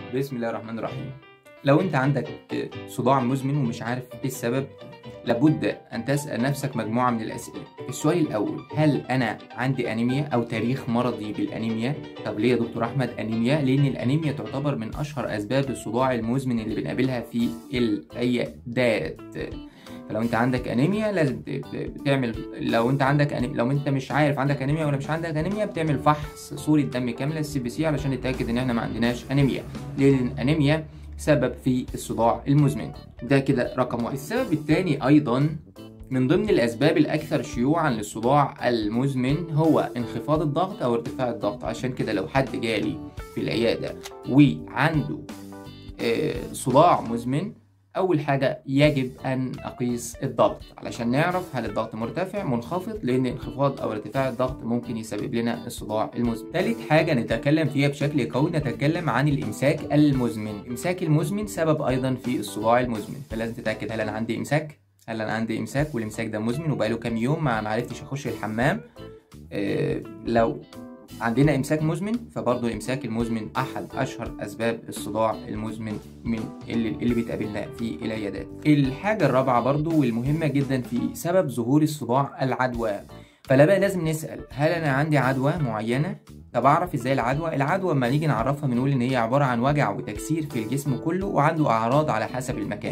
بسم الله الرحمن الرحيم لو انت عندك صداع مزمن ومش عارف ايه السبب لابد ان تسال نفسك مجموعه من الاسئله السؤال الاول هل انا عندي انيميا او تاريخ مرضي بالانيميا طب ليه يا دكتور احمد انيميا لان الانيميا تعتبر من اشهر اسباب الصداع المزمن اللي بنقابلها في العيادات فلو انت عندك انيميا لازم تعمل لو انت عندك أنيميا لو انت مش عارف عندك انيميا ولا مش عندك انيميا بتعمل فحص صوره دم كامله السي بي سي علشان نتاكد ان احنا ما عندناش انيميا لان الانيميا سبب في الصداع المزمن ده كده رقم واحد السبب الثاني ايضا من ضمن الاسباب الاكثر شيوعا للصداع المزمن هو انخفاض الضغط او ارتفاع الضغط عشان كده لو حد جالي في العياده وعنده صداع مزمن أول حاجة يجب أن أقيس الضغط علشان نعرف هل الضغط مرتفع منخفض لأن انخفاض أو ارتفاع الضغط ممكن يسبب لنا الصداع المزمن. ثالث حاجة نتكلم فيها بشكل قوي نتكلم عن الإمساك المزمن. الإمساك المزمن سبب أيضا في الصداع المزمن فلازم تتأكد هل أنا عندي إمساك؟ هل أنا عندي إمساك والإمساك ده مزمن وبقاله كام يوم ما معرفتش أخش الحمام؟ إيه لو عندنا امساك مزمن فبرضه الامساك المزمن احد اشهر اسباب الصداع المزمن من اللي, اللي بتقابلنا في العيادات الحاجه الرابعه برضه والمهمه جدا في سبب ظهور الصداع العدوى فلا بقى لازم نسال هل انا عندي عدوى معينه طب اعرف ازاي العدوى العدوى لما نيجي نعرفها بنقول ان هي عباره عن وجع وتكسير في الجسم كله وعنده اعراض على حسب المكان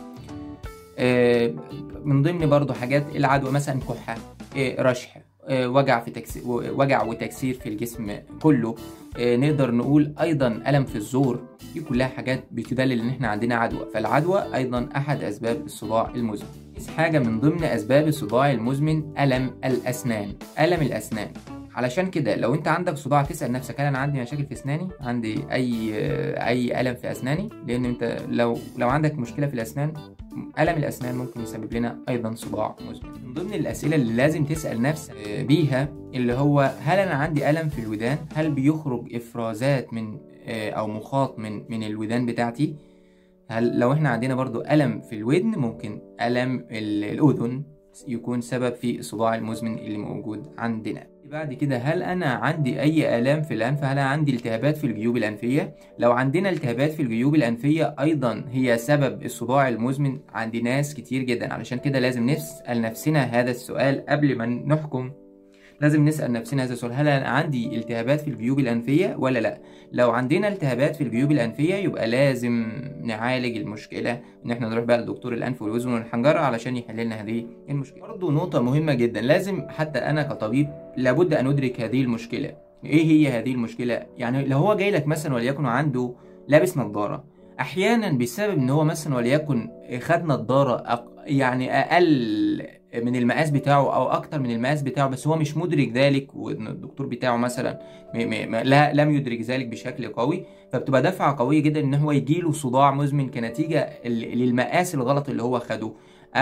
من ضمن برضه حاجات العدوى مثلا كحه رشح وجع في تكسير وجع وتكسير في الجسم كله نقدر نقول ايضا الم في الزور دي كلها حاجات بتدلل ان احنا عندنا عدوى فالعدوى ايضا احد اسباب الصداع المزمن حاجه من ضمن اسباب الصداع المزمن الم الاسنان الم الاسنان علشان كده لو انت عندك صداع تسال نفسك هل انا عندي مشاكل في اسناني عندي اي اي الم في اسناني لان انت لو لو عندك مشكله في الاسنان ألم الأسنان ممكن يسبب لنا أيضا صداع مزمن من ضمن الأسئلة اللي لازم تسأل نفسك بيها اللي هو هل أنا عندي ألم في الودان هل بيخرج إفرازات من أو مخاط من من الودان بتاعتي هل لو احنا عندنا برضو ألم في الودن ممكن ألم الأذن يكون سبب في الصداع المزمن اللي موجود عندنا بعد كده هل انا عندي اي الام في الانف هل انا عندي التهابات في الجيوب الانفيه لو عندنا التهابات في الجيوب الانفيه ايضا هي سبب الصداع المزمن عند ناس كتير جدا علشان كده لازم نسال نفسنا هذا السؤال قبل ما نحكم لازم نسال نفسنا هذا السؤال هل انا عندي التهابات في الجيوب الانفيه ولا لا لو عندنا التهابات في الجيوب الانفيه يبقى لازم نعالج المشكله ان احنا نروح بقى لدكتور الانف والاذن والحنجره علشان يحل لنا هذه المشكله برضه نقطه مهمه جدا لازم حتى انا كطبيب لابد ان ادرك هذه المشكله ايه هي هذه المشكله يعني لو هو جاي لك مثلا وليكن عنده لابس نظاره احيانا بسبب ان هو مثلا وليكن خد نظاره يعني اقل من المقاس بتاعه او اكتر من المقاس بتاعه بس هو مش مدرك ذلك وان الدكتور بتاعه مثلا م م لا لم يدرك ذلك بشكل قوي فبتبقى دفعه قويه جدا ان هو يجيله صداع مزمن كنتيجه للمقاس الغلط اللي هو خده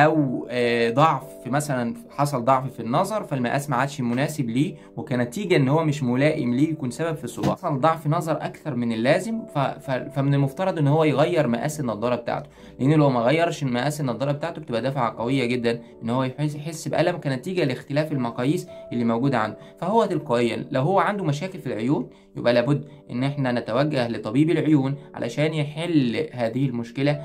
او ضعف مثلا حصل ضعف في النظر فالمقاس ما عادش مناسب ليه وكنتيجه ان هو مش ملائم ليه يكون سبب في الصداع حصل ضعف نظر اكثر من اللازم فمن المفترض ان هو يغير مقاس النضاره بتاعته لان لو ما غيرش مقاس النضاره بتاعته بتبقى دفعه قويه جدا ان هو يحس بالم كنتيجه لاختلاف المقاييس اللي موجوده عنده فهو تلقائيا لو هو عنده مشاكل في العيون يبقى لابد ان احنا نتوجه لطبيب العيون علشان يحل هذه المشكله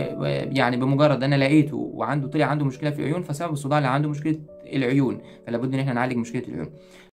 ويعني بمجرد انا لقيته وعنده طلع عنده مشكله في العيون فسبب الصداع اللي عنده مشكله العيون فلا بد ان احنا نعالج مشكله العيون